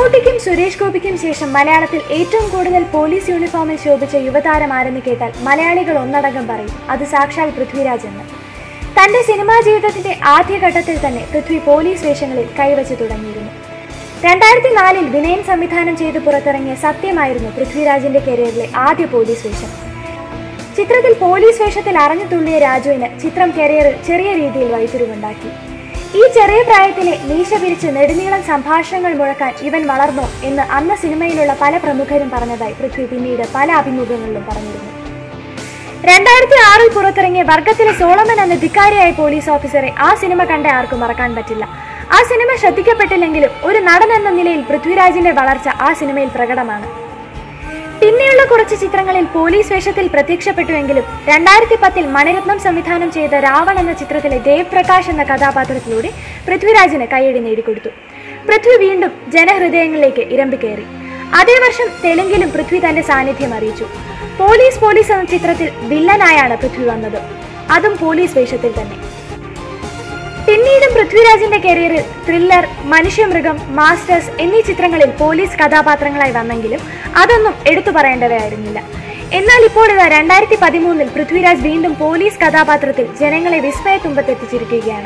മമ്മൂട്ടിക്കും സുരേഷ് ഗോപിക്കും ശേഷം മലയാളത്തിൽ ഏറ്റവും കൂടുതൽ പോലീസ് യൂണിഫോമിൽ ശോഭിച്ച യുവതാരം ആരെന്ന് കേട്ടാൽ മലയാളികൾ ഒന്നടങ്കം പറയും അത് സാക്ഷാൽ പൃഥ്വിരാജ് എന്ന് തന്റെ സിനിമാ ജീവിതത്തിന്റെ ആദ്യഘട്ടത്തിൽ തന്നെ പൃഥ്വി പോലീസ് വേഷങ്ങളിൽ കൈവച്ചു തുടങ്ങിയിരുന്നു രണ്ടായിരത്തി നാലിൽ വിനയൻ സംവിധാനം ചെയ്ത് പുറത്തിറങ്ങിയ സത്യമായിരുന്നു പൃഥ്വിരാജിന്റെ കരിയറിലെ ആദ്യ പോലീസ് വേഷം ചിത്രത്തിൽ പോലീസ് വേഷത്തിൽ അറിഞ്ഞു തുള്ളിയ രാജുവിന് ചിത്രം കരിയറിൽ ചെറിയ രീതിയിൽ വഴിത്തിരിവുണ്ടാക്കി ഈ ചെറിയ പ്രായത്തിലെ മീശ പിരിച്ച് നെടുനീളം സംഭാഷണങ്ങൾ മുഴക്കാൻ ഇവൻ വളർന്നോ എന്ന് അന്ന് സിനിമയിലുള്ള പല പ്രമുഖരും പറഞ്ഞതായി പൃഥ്വി പിന്നീട് പല അഭിമുഖങ്ങളിലും പറഞ്ഞിരുന്നു രണ്ടായിരത്തി ആറിൽ പുറത്തിറങ്ങിയ വർഗത്തിലെ സോളമൻ എന്ന ധിക്കാരിയായ പോലീസ് ഓഫീസറെ ആ സിനിമ കണ്ട ആർക്കും മറക്കാൻ പറ്റില്ല ആ സിനിമ ശ്രദ്ധിക്കപ്പെട്ടില്ലെങ്കിലും ഒരു നടൻ എന്ന നിലയിൽ പൃഥ്വിരാജിന്റെ വളർച്ച ആ സിനിമയിൽ പ്രകടമാണ് പിന്നെയുള്ള കുറച്ച് ചിത്രങ്ങളിൽ പോലീസ് വേഷത്തിൽ പ്രത്യക്ഷപ്പെട്ടുവെങ്കിലും രണ്ടായിരത്തി പത്തിൽ മണിരത്നം സംവിധാനം ചെയ്ത രാവൺ എന്ന ചിത്രത്തിലെ ദേവ് പ്രകാശ് എന്ന കഥാപാത്രത്തിലൂടെ പൃഥ്വിരാജിന് കൈയടി നേടിക്കൊടുത്തു പൃഥ്വി വീണ്ടും ജനഹൃദയങ്ങളിലേക്ക് ഇരമ്പിക്കയറി അതേ വർഷം തെലുങ്കിലും പൃഥ്വി തന്റെ സാന്നിധ്യം അറിയിച്ചു പോലീസ് പോലീസ് എന്ന ചിത്രത്തിൽ വില്ലനായാണ് പൃഥ്വി വന്നത് അതും പോലീസ് വേഷത്തിൽ തന്നെ പിന്നീടും പൃഥ്വിരാജിന്റെ കരിയറിൽ ത്രില്ലർ മനുഷ്യമൃഗം മാസ്റ്റേഴ്സ് എന്നീ ചിത്രങ്ങളിൽ പോലീസ് കഥാപാത്രങ്ങളായി വന്നെങ്കിലും അതൊന്നും എടുത്തു പറയേണ്ടവയായിരുന്നില്ല എന്നാൽ ഇപ്പോൾ ഇതാ രണ്ടായിരത്തി പതിമൂന്നിൽ പൃഥ്വിരാജ് വീണ്ടും പോലീസ് കഥാപാത്രത്തിൽ ജനങ്ങളെ വിസ്മയത്തുമ്പത്തെത്തിച്ചിരിക്കുകയാണ്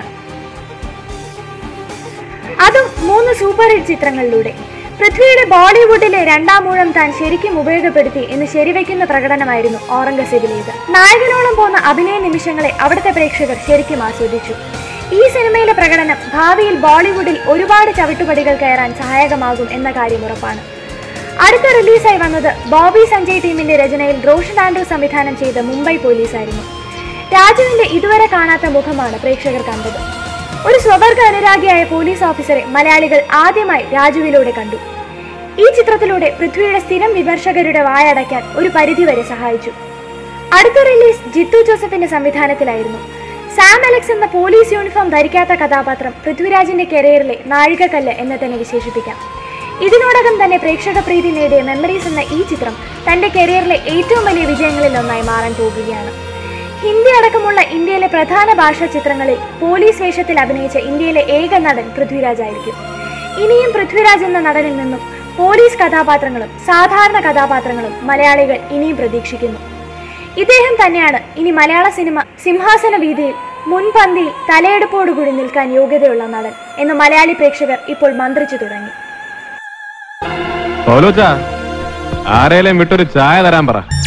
അതും മൂന്ന് സൂപ്പർ ഹിറ്റ് ചിത്രങ്ങളിലൂടെ പൃഥ്വിയുടെ ബോളിവുഡിലെ രണ്ടാം മൂഴം താൻ ശരിക്കും ഉപയോഗപ്പെടുത്തി എന്ന് ശരിവെക്കുന്ന പ്രകടനമായിരുന്നു ഔറംഗസേബിലേത് നായകനോളം പോന്ന അഭിനയ നിമിഷങ്ങളെ അവിടുത്തെ പ്രേക്ഷകർ ശരിക്കും ആസ്വദിച്ചു ഈ സിനിമയിലെ പ്രകടനം ഭാവിയിൽ ബോളിവുഡിൽ ഒരുപാട് ചവിട്ടുപടികൾ കയറാൻ സഹായകമാകും എന്ന കാര്യം ഉറപ്പാണ് അടുത്ത റിലീസായി വന്നത് ബോബി സഞ്ജയ് ടീമിന്റെ രചനയിൽ റോഷൻ ആൻഡ്രൂ സംവിധാനം ചെയ്ത മുംബൈ പോലീസായിരുന്നു രാജുവിന്റെ ഇതുവരെ കാണാത്ത മുഖമാണ് പ്രേക്ഷകർ കണ്ടത് ഒരു സ്വവർഗ അനുരാഗിയായ പോലീസ് ഓഫീസറെ മലയാളികൾ ആദ്യമായി രാജുവിലൂടെ കണ്ടു ഈ ചിത്രത്തിലൂടെ പൃഥ്വിയുടെ സ്ഥിരം വിമർശകരുടെ വായടയ്ക്കാൻ ഒരു പരിധിവരെ സഹായിച്ചു അടുത്ത റിലീസ് ജിത്തു ജോസഫിന്റെ സംവിധാനത്തിലായിരുന്നു സാം അലക്സ് എന്ന പോലീസ് യൂണിഫോം ധരിക്കാത്ത കഥാപാത്രം പൃഥ്വിരാജിന്റെ കരിയറിലെ നാഴികക്കല്ല് എന്ന് തന്നെ വിശേഷിപ്പിക്കാം ഇതിനോടകം തന്നെ പ്രേക്ഷക പ്രീതി നേടിയ മെമ്മറീസ് എന്ന ഈ ചിത്രം തന്റെ കരിയറിലെ ഏറ്റവും വലിയ വിജയങ്ങളിൽ ഒന്നായി മാറാൻ പോകുകയാണ് ഹിന്ദി അടക്കമുള്ള ഇന്ത്യയിലെ പ്രധാന ഭാഷാ ചിത്രങ്ങളിൽ പോലീസ് വേഷത്തിൽ അഭിനയിച്ച ഇന്ത്യയിലെ ഏക നടൻ പൃഥ്വിരാജ് ആയിരിക്കും ഇനിയും പൃഥ്വിരാജ് എന്ന നടനിൽ നിന്നും പോലീസ് കഥാപാത്രങ്ങളും സാധാരണ കഥാപാത്രങ്ങളും മലയാളികൾ ഇനിയും പ്രതീക്ഷിക്കുന്നു ഇദ്ദേഹം തന്നെയാണ് ഇനി മലയാള സിനിമ സിംഹാസന വീതിയിൽ മുൻപന്തിയിൽ തലയെടുപ്പോടുകൂടി നിൽക്കാൻ യോഗ്യതയുള്ള നടൻ എന്ന് മലയാളി പ്രേക്ഷകർ ഇപ്പോൾ മന്ത്രിച്ചു തുടങ്ങി പൗലോച്ച ആരേലും വിട്ടൊരു ചായ തരാൻ പറ